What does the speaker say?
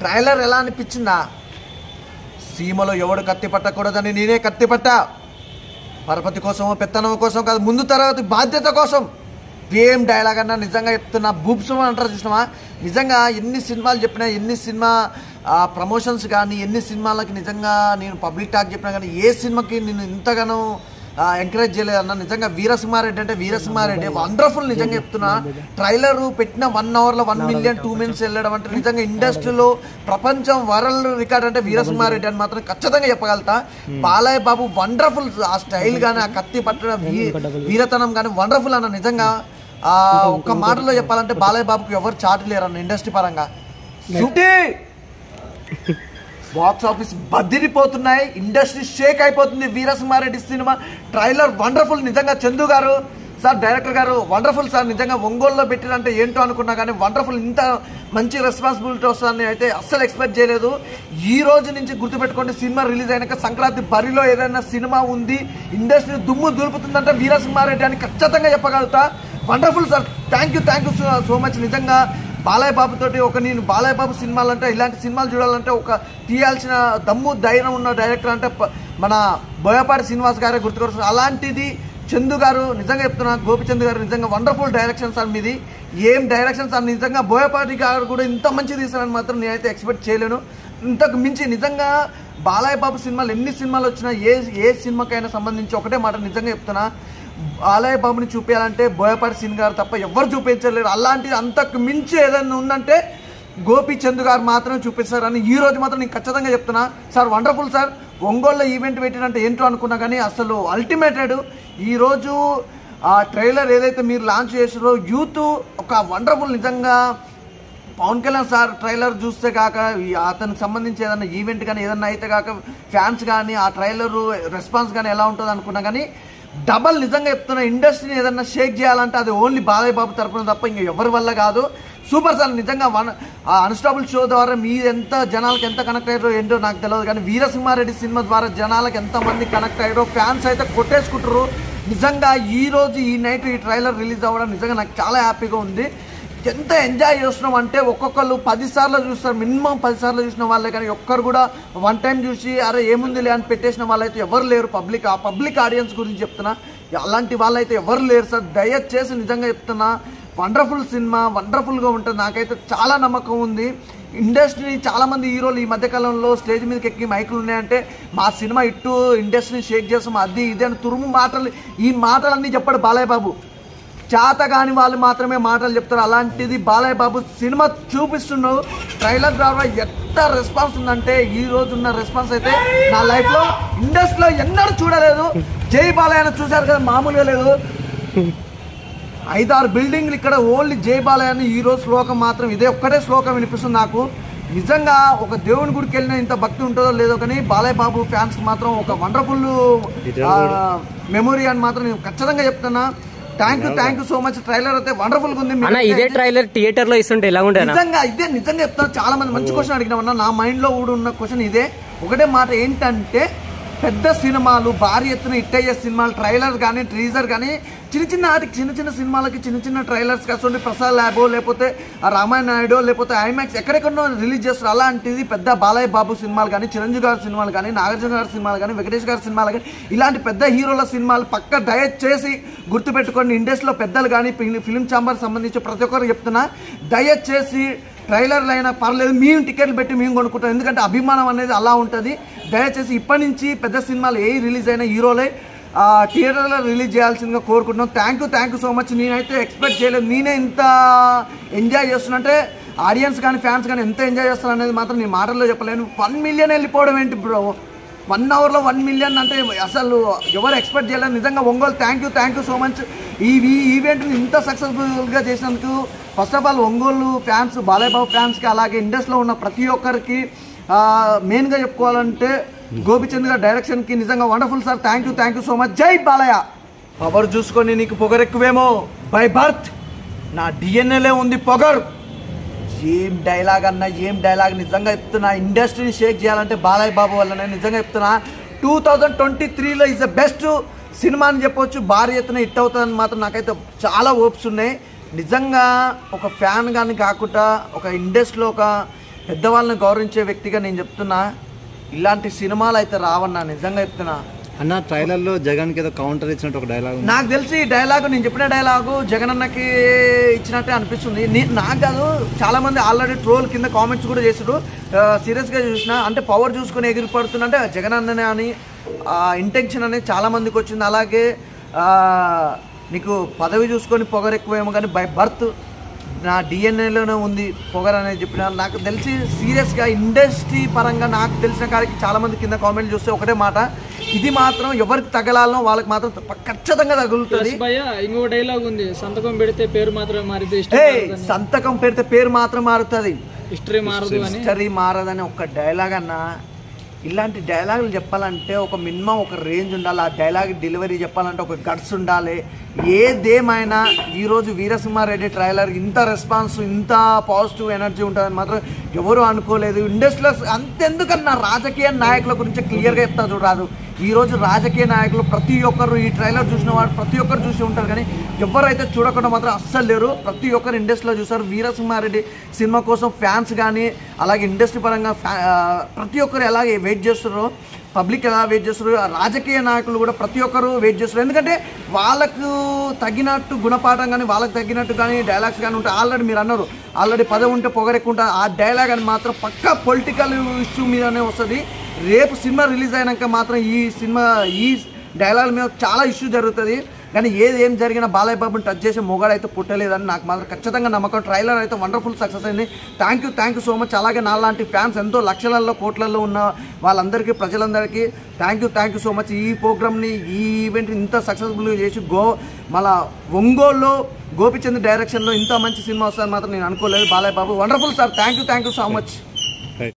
trailer ఎలా అనిపించిందా సీమలో ఎవడు కత్తి పట్టకూడదని నేనే కత్తి పట్టా పరపతి కోసమో పెత్తనం కోసం కాదు ముందు తర్వాత బాధ్యత కోసం ఏం డైలాగ్ అన్నా నిజంగా చెప్తున్నా బూబ్స్ అంటారు చూసినావా నిజంగా ఎన్ని సినిమాలు చెప్పినా ఎన్ని సినిమా ప్రమోషన్స్ కానీ ఎన్ని సినిమాలకి నిజంగా నేను పబ్లిక్ టాక్ చెప్పినా కానీ ఏ సినిమాకి నేను ఇంతగానో ఎంకరేజ్ చేయలేదు అన్న నిజంగా వీరసింహారెడ్డి అంటే వీరసింహారెడ్డి వండర్ఫుల్ నిజంగా చెప్తున్నా ట్రైలర్ పెట్టిన వన్ అవర్లో వన్ మిలియన్ టూ మినిట్స్ వెళ్ళడం అంటే నిజంగా ఇండస్ట్రీలో ప్రపంచం వరల్డ్ రికార్డ్ అంటే వీరసింహారెడ్డి అని మాత్రం ఖచ్చితంగా చెప్పగలుగుతా బాలయ్య బాబు వండర్ఫుల్ ఆ స్టైల్ కానీ ఆ కత్తి పట్టడం వీ- వీరతనం కానీ వండర్ఫుల్ అన్న నిజంగా ఆ ఒక్క మాటలో చెప్పాలంటే బాలయ్య బాబుకి ఎవరు చాటు లేరు అన్న ఇండస్ట్రీ పరంగా శృతి బాక్స్ ఆఫీస్ బద్దిరిపోతున్నాయి ఇండస్ట్రీ షేక్ అయిపోతుంది వీరసింహారెడ్డి సినిమా ట్రైలర్ వండర్ఫుల్ నిజంగా Chandu garu sir director garu wonderful sir నిజంగా ఒంగోలులో పెట్టినంటే ఏంటో అనుకున్నా కానీ వండర్ఫుల్ ఇంత మంచి రెస్పాన్సిబిలిటీ వస్తుందని అయితే అస్సలు ఎక్స్పెక్ట్ చేయలేదు ఈ రోజు నుంచి గుర్తుపెట్టుకోండి సినిమా రిలీజ్ అయినాక సంక్రాంతి బరిలో ఏదైనా సినిమా ఉంది ఇండస్ట్రీ దుమ్ము దులుపుతుందంటే వీరసింహారెడ్డి అని ఖచ్చితంగా చెప్పగలుగుతా wonderful sir thank you thank you so much నిజంగా బాలయ్య బాబు తోటి ఒక నేను బాలయ్య బాబు సినిమాలు అంటే ఇలాంటి సినిమాలు చూడాలంటే ఒక తీయాల్సిన దమ్ము ధైర్యం ఉన్న డైరెక్టర్ అంటే ప- మన బోయపాటి శ్రీనివాస్ గారే గుర్తుకొస్తారు అలాంటిది చందు గారు నిజంగా చెప్తున్నా గోపిచంద్ గారు నిజంగా వండర్ఫుల్ డైరెక్షన్ సార్ మీది ఏం డైరెక్షన్ సార్ నిజంగా బోయపాటి గారు కూడా ఇంత మంచి తీస్తారని మాత్రం నేనైతే ఎక్స్పెక్ట్ చేయలేను ఇంతకు మించి నిజంగా బాలయ్య బాబు సినిమాలు ఎన్ని సినిమాలు వచ్చినా ఏ ఏ సినిమాకైనా సంబంధించి ఒకటే మాట నిజంగా చెప్తున్నా బాలయ్య బాబుని చూపించాలంటే బోయపాటి సీన్ గారు తప్ప ఎవరు చూపించలేరు అలాంటిది అంతకు మించి ఏదైనా ఉందంటే గోపి చంద్ గారు మాత్రమే చూపిస్తారని ఈ రోజు మాత్రం నేను ఖచ్చితంగా చెప్తున్నా సార్ వండర్ఫుల్ సార్ ఒంగోలులో ఈవెంట్ పెట్టినంటే ఏంటో అనుకున్నా కానీ అసలు అల్టిమేటెడ్ ఈరోజు ఆ ట్రైలర్ ఏదైతే మీరు లాంచ్ చేసారో యూత్ ఒక వండర్ఫుల్ నిజంగా పవన్ కళ్యాణ్ సార్ ట్రైలర్ చూస్తే కాక ఈ అతనికి సంబంధించి ఏదైనా ఈవెంట్ కానీ ఏదైనా అయితే కాక ఫ్యాన్స్ కానీ ఆ ట్రైలర్ రెస్పాన్స్ కానీ ఎలా ఉంటుంది అనుకున్నా కానీ డబల్ నిజంగా చెప్తున్నా ఇండస్ట్రీని ఏదైనా షేక్ చేయాలంటే అది ఓన్లీ బాలయ్య బాబు తరపున తప్ప ఇంకా ఎవరి వల్ల కాదు సూపర్ సార్ నిజంగా వన్ ఆ అన్స్టాబుల్ షో ద్వారా మీరు ఎంత జనాలకు ఎంత కనెక్ట్ అయ్యారో ఏంటో నాకు తెలియదు కానీ వీరసింహారెడ్డి సినిమా ద్వారా జనాలకు ఎంతమంది కనెక్ట్ అయ్యారో ఫ్యాన్స్ అయితే కొట్టేసుకుంటారు నిజంగా ఈ రోజు ఈ నైట్ ఈ ట్రైలర్ రిలీజ్ అవ్వడం నిజంగా నాకు చాలా హ్యాపీగా ఉంది ఎంత ఎంజాయ్ చేస్తున్నాం అంటే ఒక్కొక్కరు పది సార్లు చూస్తారు మినిమం పది సార్లు చూసిన వాళ్ళే కానీ ఒక్కరు కూడా వన్ టైం చూసి అరే ఏముందిలే అని పెట్టేసిన వాళ్ళైతే ఎవరు లేరు పబ్లిక్ ఆ పబ్లిక్ ఆడియన్స్ గురించి చెప్తున్నా అలాంటి వాళ్ళైతే ఎవరు లేరు సార్ దయచేసి నిజంగా చెప్తున్నా వండర్ఫుల్ సినిమా వండర్ఫుల్గా ఉంటుంది నాకైతే చాలా నమ్మకం ఉంది ఇండస్ట్రీ చాలా మంది హీరోలు ఈ మధ్యకాలంలో స్టేజ్ మీదకి ఎక్కి మైకులు ఉన్నాయంటే మా సినిమా ఇట్టు ఇండస్ట్రీని షేక్ చేస్తాం అది ఇది అని తురుము మాటలు ఈ మాటలన్నీ చెప్పాడు బాలయ్య బాబు చేత కాని వాళ్ళు మాత్రమే మాటలు చెప్తారు అలాంటిది బాలయ్య బాబు సినిమా చూపిస్తున్నావు ట్రైలర్ ద్వారా ఎంత రెస్పాన్స్ ఉందంటే ఈ రోజు ఉన్న రెస్పాన్స్ అయితే నా లైఫ్ లో ఇండస్ట్రీలో ఎన్నడూ చూడలేదు జై బాలయ్య అని చూశారు కదా మామూలుగా లేదు ఐదారు బిల్డింగ్లు ఇక్కడ ఓన్లీ జై బాలయ్య అని ఈ రోజు శ్లోకం మాత్రం ఇదే ఒక్కటే శ్లోకం వినిపిస్తుంది నాకు నిజంగా ఒక దేవుని గుడికి వెళ్ళిన ఇంత భక్తి ఉంటుందో లేదో కానీ బాలయ్య బాబు ఫ్యాన్స్ మాత్రం ఒక వండర్ఫుల్ మెమొరీ అని మాత్రం నేను ఖచ్చితంగా చెప్తున్నా thank you thank you so much trailer అయితే వండర్ఫుల్ గా ఉంది అన్న ఇదే మీరైతే- ట్రైలర్ థియేటర్ లో ఇస్తుంటే ఎలా ఉండేనా నిజంగా ఇదే నిజంగా చెప్తాను చాలా మంది మంచి క్వశ్చన్ అడిగినామన్నా నా మైండ్ లో కూడా ఉన్న క్వశ్చన్ ఇదే ఒకటే మాట ఏంటంటే పెద్ద సినిమాలు భారీ ఎత్తున హిట్ అయ్యే సినిమాలు ట్రైలర్ కానీ ట్రీజర్ కానీ చిన్న చిన్న వాటికి చిన్న చిన్న సినిమాలకి చిన్న చిన్న ట్రైలర్స్ కాకుండా ప్రసాద్ ల్యాబో లేకపోతే ఆ రామాయణ నాయుడు లేకపోతే ఐమాక్స్ ఎక్కడెక్కడో రిలీజ్ చేస్తారు అలాంటిది పెద్ద బాలయ్య బాబు సినిమాలు కానీ చిరంజీవి గారి సినిమాలు కానీ నాగార్జున గారి సినిమాలు కానీ వెంకటేష్ గారి సినిమాలు కానీ ఇలాంటి పెద్ద హీరోల సినిమాలు పక్క దయచేసి గుర్తుపెట్టుకోండి ఇండస్ట్రీలో పెద్దలు కానీ ఫిలిం ఛాంబర్ సంబంధించి ప్రతి ఒక్కరు చెప్తున్నా దయచేసి ట్రైలర్లు అయినా పర్లేదు మేము టికెట్లు పెట్టి మేము కొనుక్కుంటాం ఎందుకంటే అభిమానం అనేది అలా ఉంటుంది దయచేసి ఇప్పటి నుంచి పెద్ద సినిమాలు ఏ రిలీజ్ అయినా హీరోలే ఆ, థియేటర్లో రిలీజ్ చేయాల్సిందిగా కోరుకుంటున్నాం thank you thank you so much నేనైతే ఎక్స్పెక్ట్ చేయలేదు నేనే ఇంత ఎంజాయ్ చేస్తున్నంటే ఆడియన్స్ కానీ ఫ్యాన్స్ కానీ ఎంత ఎంజాయ్ చేస్తారు అనేది మాత్రం నేను మాటల్లో చెప్పలేను వన్ మిలియన్ వెళ్ళిపోవడం ఏంటి బ్రో వన్ అవర్లో వన్ మిలియన్ అంటే అసలు ఎవరు ఎక్స్పెక్ట్ చేయలేదు నిజంగా Ongole thank you thank you so much ఈ ఈ ఈవెంట్ని ఇంత సక్సెస్ఫుల్గా చేసినందుకు first of all Ongole fans Balayya Babu ఫ్యాన్స్కి అలాగే ఇండస్ట్రీలో ఉన్న ప్రతి ఒక్కరికి మెయిన్గా చెప్పుకోవాలంటే గోపిచంద్ గారి డైరెక్షన్కి నిజంగా wonderful sir thank you thank you so much జై బాలయ్య పవర్ చూసుకొని నీకు పొగరెక్కువేమో బై బర్త్ నా డిఎన్ఏలే ఉంది పొగరు ఏం డైలాగ్ అన్న ఏం డైలాగ్ నిజంగా చెప్తున్నా ఇండస్ట్రీని షేక్ చేయాలంటే బాలయ్య బాబు వల్లనే నిజంగా చెప్తున్నా టూ థౌజండ్ ట్వంటీ త్రీలో ఇస్ ద బెస్ట్ సినిమా అని చెప్పొచ్చు భారీ ఎత్తున హిట్ అవుతుందని మాత్రం నాకైతే చాలా హోప్స్ ఉన్నాయి నిజంగా ఒక ఫ్యాన్ కానీ కాకుండా ఒక ఇండస్ట్రీలో ఒక పెద్దవాళ్ళని గౌరవించే వ్యక్తిగా నేను చెప్తున్నా ఇలాంటి సినిమాలు అయితే రావన్నా నిజంగా చెప్తున్నా అన్న ట్రైలర్లో జగన్కి ఏదో కౌంటర్ ఇచ్చినట్టు ఒక డైలాగ్ ఉంది నాకు తెలిసి ఈ డైలాగ్ నేను చెప్పిన డైలాగు జగన్ అన్నకి ఇచ్చినట్టే అనిపిస్తుంది నీ- నాకు కాదు చాలా మంది ఆల్రెడీ ట్రోల్ కింద కామెంట్స్ కూడా చేసారు సీరియస్ గా చూసిన అంటే పవర్ చూసుకొని ఎగిరిపడుతుందంటే జగన్ అన్ననే అని ఇంటెన్షన్ అనేది చాలా మందికి వచ్చింది అలాగే ఆ, నీకు పదవి చూసుకొని పొగరు ఎక్కువేమో కానీ బై బర్త్ నా డిఎన్ఏలోనే ఉంది పొగర్ అనేది చెప్పిన నాకు తెలిసి సీరియస్గా ఇండస్ట్రీ పరంగా నాకు తెలిసిన కాడికి చాలా మంది కింద కామెంట్ చూస్తే ఒకటే మాట ఇది మాత్రం ఎవరికి తగలాలనో వాళ్ళకి మాత్రం తప్ప- ఖచ్చితంగా తగులుతుంది ప్లస్ భయ్య ఇంకో డైలాగ్ ఉంది సంతకం పెడితే పేరు మాత్రమే మారితే ఏ హిస్టరీ సంతకం పెడితే పేరు మాత్రం మారుతుంది హిస్టరీ మారదు అని హిస్టరీ మారదని ఒక డైలాగ్ అన్నా ఇలాంటి డైలాగులు చెప్పాలంటే ఒక మినిమం ఒక రేంజ్ ఉండాలి ఆ డైలాగ్ డెలివరీ చెప్పాలంటే ఒక గట్స్ ఉండాలి ఏదేమైనా ఈరోజు వీరసింహారెడ్డి ట్రైలర్ ఇంత రెస్పాన్స్ ఇంత పాజిటివ్ ఎనర్జీ ఉంటుందని మాత్రం ఎవరు అనుకోలేదు ఇండస్ట్రీలో అంతెందుకన్నా రాజకీయ నాయకుల గురించి క్లియర్గా చెప్తా చూడరాదు ఈరోజు రాజకీయ నాయకులు ప్రతి ఒక్కరు ఈ ట్రైలర్ చూసిన వాడు ప్రతి ఒక్కరు చూసి ఉంటారు కానీ ఎవరైతే చూడకుండా మాత్రం అస్సలు లేరు ప్రతి ఒక్కరు ఇండస్ట్రీలో చూసారు వీరసింహారెడ్డి సినిమా కోసం ఫ్యాన్స్ కానీ అలాగే ఇండస్ట్రీ పరంగా ఫ్యా- ఆ, ప్రతి ఒక్కరు ఎలాగే వెయిట్ చేస్తున్నారో పబ్లిక్ ఎలా వెయిట్ చేస్తారు రాజకీయ నాయకులు కూడా ప్రతి ఒక్కరు వెయిట్ చేస్తారు ఎందుకంటే వాళ్ళకు తగినట్టు గుణపాఠం కానీ వాళ్ళకి తగ్గినట్టు కానీ డైలాగ్స్ కానీ ఉంటాయి ఆల్రెడీ మీరు అన్నారు ఆల్రెడీ పదవి ఉంటే పొగరెక్కుంటా ఆ డైలాగ్ అని మాత్రం పక్కా పొలిటికల్ ఇష్యూ మీదనే వస్తుంది రేపు సినిమా రిలీజ్ అయినాక మాత్రం ఈ సినిమా ఈ డైలాగ్ మీద చాలా ఇష్యూ జరుగుతుంది కానీ ఏది ఏం జరిగినా బాలయ్య బాబుని టచ్ చేసే మొగాడు అయితే పుట్టలేదని నాకు మాత్రం ఖచ్చితంగా నమ్మకం ట్రైలర్ అయితే వండర్ఫుల్ సక్సెస్ అయింది thank you thank you so much అలాగే నాలాంటి ఫ్యాన్స్ ఎంతో లక్షలలో కోట్లలో ఉన్న వాళ్ళందరికీ ప్రజలందరికీ thank you thank you so much ఈ ప్రోగ్రామ్ని ఈ ఈవెంట్ ఇంత సక్సెస్ఫుల్గా చేసి గో మళ్ళా ఒంగోలులో గోపిచంద్ డైరెక్షన్లో ఇంత మంచి సినిమా వస్తుందని మాత్రం నేను అనుకోలేదు Balayya Babu wonderful sir thank you thank you so much